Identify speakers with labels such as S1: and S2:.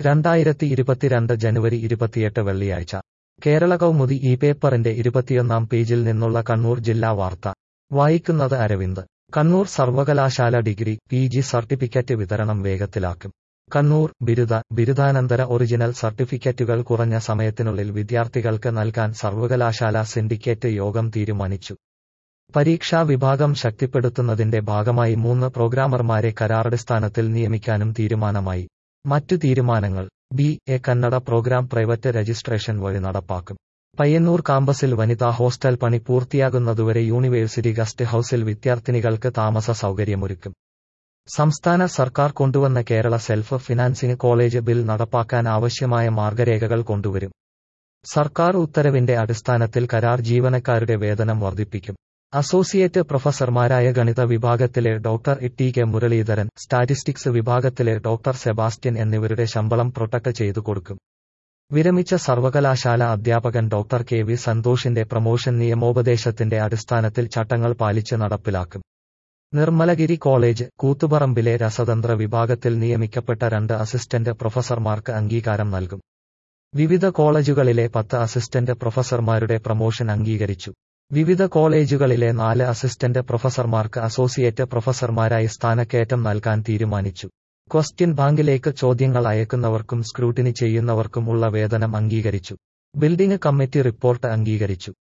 S1: രണ്ടായിരത്തി ഇരുപത്തിരണ്ട് ജനുവരി ഇരുപത്തിയെട്ട് വെള്ളിയാഴ്ച കേരള കൗമുദി ഈ പേപ്പറിന്റെ ഇരുപത്തിയൊന്നാം പേജിൽ നിന്നുള്ള കണ്ണൂർ ജില്ലാ വാർത്ത വായിക്കുന്നത് അരവിന്ദ് കണ്ണൂർ സർവകലാശാല ഡിഗ്രി പി ജി സർട്ടിഫിക്കറ്റ് വിതരണം വേഗത്തിലാക്കും കണ്ണൂർ ബിരുദ ബിരുദാനന്തര ഒറിജിനൽ സർട്ടിഫിക്കറ്റുകൾ കുറഞ്ഞ സമയത്തിനുള്ളിൽ വിദ്യാർത്ഥികൾക്ക് നൽകാൻ സർവകലാശാല സിൻഡിക്കേറ്റ് യോഗം തീരുമാനിച്ചു പരീക്ഷാ വിഭാഗം ശക്തിപ്പെടുത്തുന്നതിന്റെ ഭാഗമായി മൂന്ന് പ്രോഗ്രാമർമാരെ കരാറടിസ്ഥാനത്തിൽ നിയമിക്കാനും തീരുമാനമായി മറ്റു തീരുമാനങ്ങൾ B A Kannada programme private registration വഴി നടപ്പാക്കും പയ്യന്നൂർ കാമ്പസിൽ വനിതാ ഹോസ്റ്റൽ പണി പൂർത്തിയാകുന്നതുവരെ യൂണിവേഴ്സിറ്റി ഗസ്റ്റ് ഹൌസിൽ വിദ്യാർത്ഥിനികൾക്ക് താമസ സൗകര്യമൊരുക്കും സംസ്ഥാന സർക്കാർ കൊണ്ടുവന്ന Kerala self financing college bill നടപ്പാക്കാൻ ആവശ്യമായ മാർഗരേഖകൾ കൊണ്ടുവരും സർക്കാർ ഉത്തരവിന്റെ അടിസ്ഥാനത്തിൽ കരാർ ജീവനക്കാരുടെ വേതനം വർദ്ധിപ്പിക്കും അസോസിയേറ്റ് പ്രൊഫസർമാരായ ഗണിത വിഭാഗത്തിലെ doctor T K Muraleedharan statistics വിഭാഗത്തിലെ ഡോക്ടർ സെബാസ്റ്റ്യൻ എന്നിവരുടെ ശമ്പളം പ്രൊട്ടക്ട് ചെയ്തു കൊടുക്കും വിരമിച്ച സർവകലാശാല അധ്യാപകൻ ഡോക്ടർ കെ വി സന്തോഷിന്റെ പ്രമോഷൻ നിയമോപദേശത്തിന്റെ അടിസ്ഥാനത്തിൽ ചട്ടങ്ങൾ പാലിച്ച് നടപ്പിലാക്കും നിർമ്മലഗിരി കോളേജ് കൂത്തുപറമ്പിലെ രസതന്ത്ര വിഭാഗത്തിൽ നിയമിക്കപ്പെട്ട രണ്ട് അസിസ്റ്റന്റ് പ്രൊഫസർമാർക്ക് അംഗീകാരം നൽകും വിവിധ കോളേജുകളിലെ പത്ത് അസിസ്റ്റന്റ് പ്രൊഫസർമാരുടെ പ്രമോഷൻ അംഗീകരിച്ചു വിവിധ കോളേജുകളിലെ നാല് അസിസ്റ്റന്റ് പ്രൊഫസർമാർക്ക് അസോസിയേറ്റ് പ്രൊഫസർമാരായി സ്ഥാനക്കയറ്റം നൽകാൻ തീരുമാനിച്ചു ക്വസ്റ്റ്യൻ ബാങ്കിലേക്ക് ചോദ്യങ്ങൾ അയക്കുന്നവർക്കും സ്ക്രൂട്ടിനി ചെയ്യുന്നവർക്കും ഉള്ള വേതനം അംഗീകരിച്ചു ബിൽഡിംഗ് കമ്മിറ്റി റിപ്പോർട്ട് അംഗീകരിച്ചു